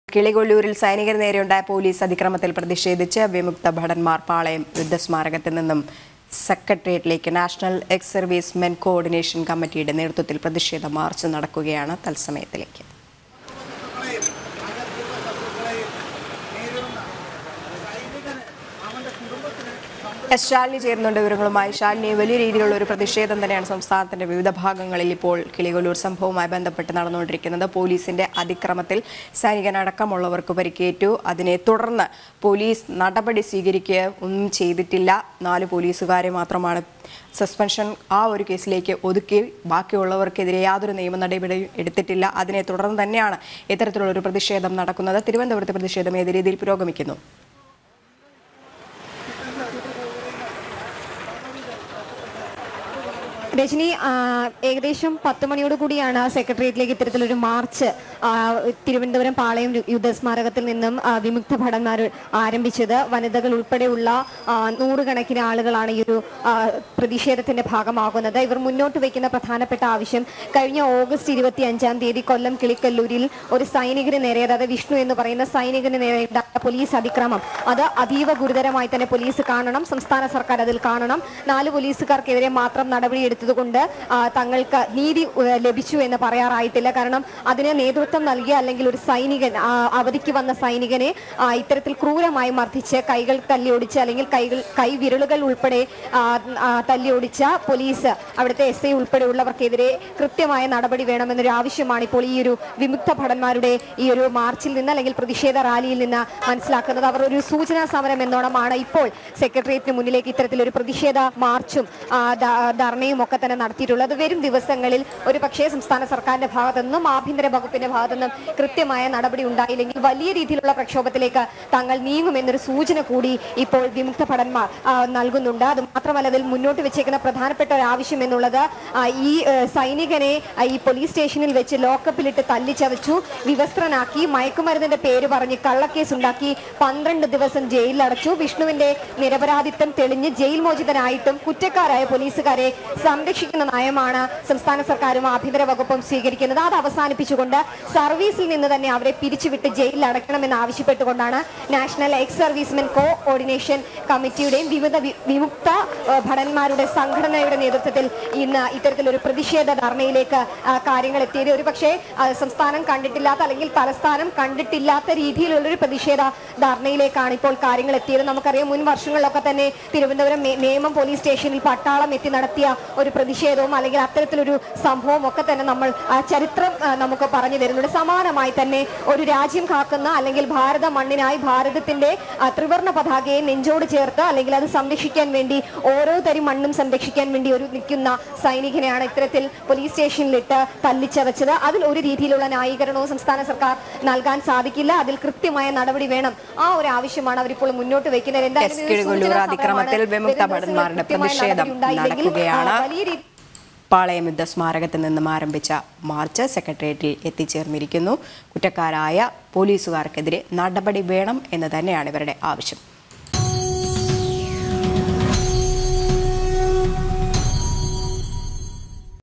കിളികൊല്ലൂരിൽ സൈനികർ നേരെയുണ്ടായ പോലീസ് അതിക്രമത്തിൽ പ്രതിഷേധിച്ച് വിമുക്ത ഭടന്മാർ പാളയം യുദ്ധസ്മാരകത്തിൽ നിന്നും സെക്രട്ടേറിയറ്റിലേക്ക് national ex servicemen coordination കമ്മിറ്റിയുടെ നേതൃത്വത്തിൽ പ്രതിഷേധ മാർച്ച് നടക്കുകയാണ് തത്സമയത്തിലേക്ക് എസ് ശാലിനി ചേരുന്നുണ്ട് വിവരങ്ങളുമായി ശാലിനി വലിയ രീതിയിലുള്ള ഒരു പ്രതിഷേധം തന്നെയാണ് സംസ്ഥാനത്തിന്റെ വിവിധ ഭാഗങ്ങളിൽ ഇപ്പോൾ കിളികൊല്ലൂർ സംഭവവുമായി ബന്ധപ്പെട്ട് നടന്നുകൊണ്ടിരിക്കുന്നത് പോലീസിന്റെ അതിക്രമത്തിൽ സൈനികനടക്കമുള്ളവർക്ക് പരിക്കേറ്റു അതിനെ തുടർന്ന് പോലീസ് നടപടി സ്വീകരിക്കുക ഒന്നും ചെയ്തിട്ടില്ല നാല് പോലീസുകാരെ മാത്രമാണ് സസ്പെൻഷൻ ആ ഒരു കേസിലേക്ക് ഒതുക്കി ബാക്കിയുള്ളവർക്കെതിരെ യാതൊരു നിയമ നടപടിയും എടുത്തിട്ടില്ല അതിനെ തുടർന്ന് തന്നെയാണ് ഇത്തരത്തിലുള്ള ഒരു പ്രതിഷേധം നടക്കുന്നത് തിരുവനന്തപുരത്തെ പ്രതിഷേധം ഏത് രീതിയിൽ പുരോഗമിക്കുന്നു രജനി ആ, ഏകദേശം പത്ത് മണിയോട് കൂടിയാണ് സെക്രട്ടേറിയറ്റിലേക്ക് ഇത്തരത്തിലൊരു മാർച്ച് ആ, തിരുവനന്തപുരം പാളയം യു- യുദ്ധസ്മാരകത്തിൽ നിന്നും ആ, വിമുക്ത ഭടന്മാർ ആരംഭിച്ചത് വനിതകൾ ഉൾപ്പെടെയുള്ള ആ, നൂറുകണക്കിന് ആളുകളാണ് ഈ ഒരു ആ, പ്രതിഷേധത്തിന്റെ ഭാഗമാകുന്നത് ഇവർ മുന്നോട്ട് വയ്ക്കുന്ന പ്രധാനപ്പെട്ട ആവശ്യം കഴിഞ്ഞ ഓഗസ്റ്റ് ഇരുപത്തി അഞ്ചാം തീയതി കൊല്ലം കിളിക്കല്ലൂരിൽ ഒരു സൈനികന് നേരെ അതായത് വിഷ്ണു എന്ന് പറയുന്ന സൈനികന് നേരെ ഉണ്ടായ പോലീസ് അതിക്രമം അത് അതീവ ഗുരുതരമായി തന്നെ പോലീസ് കാണണം സംസ്ഥാന സർക്കാർ അതിൽ കാണണം നാല് പോലീസുകാർക്കെതിരെ മാത്രം നടപടിയെടുത്തത് കൊണ്ട് ആ, തങ്ങൾക്ക് നീതി ഉ, ലഭിച്ചു എന്ന് പറയാറായിട്ടില്ല കാരണം അതിന് നേതൃത്വം നൽകിയ അല്ലെങ്കിൽ ഒരു സൈനികൻ ആ, അവധിക്ക് വന്ന സൈനികനെ ആ, ഇത്തരത്തിൽ ക്രൂരമായി മർദ്ദിച്ച് കൈകൾ തല്ലിയൊടിച്ച് അല്ലെങ്കിൽ കൈകൾ കൈവിരലുകൾ ഉൾപ്പെടെ ആ, ആ, തല്ലിയൊടിച്ച പോലീസ് അവിടുത്തെ എസ് ഐ ഉൾപ്പെടെയുള്ളവർക്കെതിരെ കൃത്യമായ നടപടി വേണമെന്നൊരു ആവശ്യമാണ് ഇപ്പോൾ ഈ ഒരു വിമുക്ത ഭടന്മാരുടെ ഈ ഒരു മാർച്ചിൽ നിന്ന് അല്ലെങ്കിൽ പ്രതിഷേധ റാലിയിൽ നിന്ന് മനസ്സിലാക്കുന്നത് അവർ ഒരു സൂചനാ സമരം എന്നോണമാണ് ഇപ്പോൾ സെക്രട്ടേറിയറ്റിന് മുന്നിലേക്ക് ഇത്തരത്തിലൊരു പ്രതിഷേധ മാർച്ചും ആ, ധ- ധർണയും ഒക്കെ തന്നെ നടത്തിയിട്ടുള്ളത് വരും ദിവസങ്ങളിൽ ഒരു പക്ഷേ സംസ്ഥാന സർക്കാരിന്റെ ഭാഗത്തു നിന്നും ആഭ്യന്തര വകുപ്പിന്റെ ഭാഗത്തു നിന്നും കൃത്യമായ നടപടി ഉണ്ടായില്ലെങ്കിൽ വലിയ രീതിയിലുള്ള പ്രക്ഷോഭത്തിലേക്ക് തങ്ങൾ നീങ്ങുമെന്നൊരു സൂചന കൂടി ഇപ്പോൾ വിമുക്ത ഭടന്മാർ ആ, നൽകുന്നുണ്ട് അത് മാത്രമല്ല അതിൽ മുന്നോട്ട് വെച്ചേക്കുന്ന പ്രധാനപ്പെട്ട ഒരു ആവശ്യം എന്നുള്ളത് ആ, ഈ ഏ, സൈനികനെ ആ, ഈ പോലീസ് സ്റ്റേഷനിൽ വെച്ച് ലോക്കപ്പിലിട്ട് തല്ലിച്ചതച്ചു വിവസ്ത്രനാക്കി മയക്കുമരുന്നിന്റെ പേര് പറഞ്ഞ് കള്ളക്കേസ് ഉണ്ടാക്കി പന്ത്രണ്ട് ദിവസം ജയിലിലടച്ചു വിഷ്ണുവിന്റെ നിരപരാധിത്വം തെളിഞ്ഞ് ജയിൽ മോചിതനായിട്ടും കുറ്റക്കാരായ പോലീസുകാരെ സംരക്ഷിക്കുന്ന നയമാണ് സംസ്ഥാന സർക്കാരും ആഭ്യന്തര വകുപ്പും സ്വീകരിക്കുന്നത് അത് അവസാനിപ്പിച്ചുകൊണ്ട് സർവീസിൽ നിന്ന് തന്നെ അവരെ പിരിച്ചുവിട്ട് ജയിലിൽ അടയ്ക്കണമെന്ന് ആവശ്യപ്പെട്ടുകൊണ്ടാണ് national ex servicemen coordination കമ്മിറ്റിയുടെയും വിവിധ വി- വിമുക്ത ഏഹ്, ഭടന്മാരുടെ സംഘടനയുടെ നേതൃത്വത്തിൽ ഇന്ന് ഇത്തരത്തിലൊരു പ്രതിഷേധ ധർണയിലേക്ക് ആ, കാര്യങ്ങൾ എത്തിയത് ഒരു പക്ഷേ ആ, സംസ്ഥാനം കണ്ടിട്ടില്ലാത്ത അല്ലെങ്കിൽ തലസ്ഥാനം കണ്ടിട്ടില്ലാത്ത രീതിയിലുള്ള ഒരു പ്രതിഷേധ ധർണയിലേക്കാണ് ഇപ്പോൾ കാര്യങ്ങൾ എത്തിയത് നമുക്കറിയാം മുൻ വർഷങ്ങളിലൊക്കെ തന്നെ തിരുവനന്തപുരം നേ- നേമം പോലീസ് സ്റ്റേഷനിൽ പട്ടാളം എത്തി നടത്തിയ ഒരു പ്രതിഷേധവും അല്ലെങ്കിൽ അത്തരത്തിലൊരു സംഭവം ഒക്കെ തന്നെ നമ്മൾ ആ, ചരിത്രം ആ, നമുക്ക് പറഞ്ഞു തരുന്നുണ്ട് സമാനമായി തന്നെ ഒരു രാജ്യം കാക്കുന്ന അല്ലെങ്കിൽ ഭാരത മണ്ണിനായി ഭാരതത്തിന്റെ ആ, ത്രിവർണ്ണ പതാകയെ നെഞ്ചോട് ചേർത്ത് അല്ലെങ്കിൽ അത് സംരക്ഷിക്കാൻ വേണ്ടി ഓരോ തരി മണ്ണും സംരക്ഷിക്കാൻ വേണ്ടി ഒരു നിൽക്കുന്ന സൈനികനെയാണ് ഇത്തരത്തിൽ പോലീസ് സ്റ്റേഷനിലിട്ട് തല്ലിച്ചതച്ചത് അതിൽ ഒരു രീതിയിലുള്ള ന്യായീകരണവും സംസ്ഥാന സർക്കാർ നൽകാൻ സാധിക്കില്ല അതിൽ കൃത്യമായ നടപടി വേണം ആ ഒരു ആവശ്യമാണ് അവരിപ്പോൾ മുന്നോട്ട് വെക്കുന്നത് എന്തായാലും എസ് ഇത് ഒരു കിഴികൊല്ലൂർ സൂചനാ അതിക്രമത്തിൽ സമരമാണ്. വിമുക്ത വരും ദിവസങ്ങളിൽ ഭടന്മാരുടെ കൃത്യമായ പ്രതിഷേധം നടപടി ഉണ്ടായില്ലെങ്കിൽ, ആ, നടക്കുകയാണ് വലിയ രീതി പാളയം യുദ്ധസ്മാരകത്തിൽ നിന്നും ആരംഭിച്ച മാർച്ച് സെക്രട്ടേറിയറ്റിൽ എത്തിച്ചേർന്നിരിക്കുന്നു കുറ്റക്കാരായ പോലീസുകാർക്കെതിരെ നടപടി വേണം എന്ന് തന്നെയാണ് ഇവരുടെ ആവശ്യം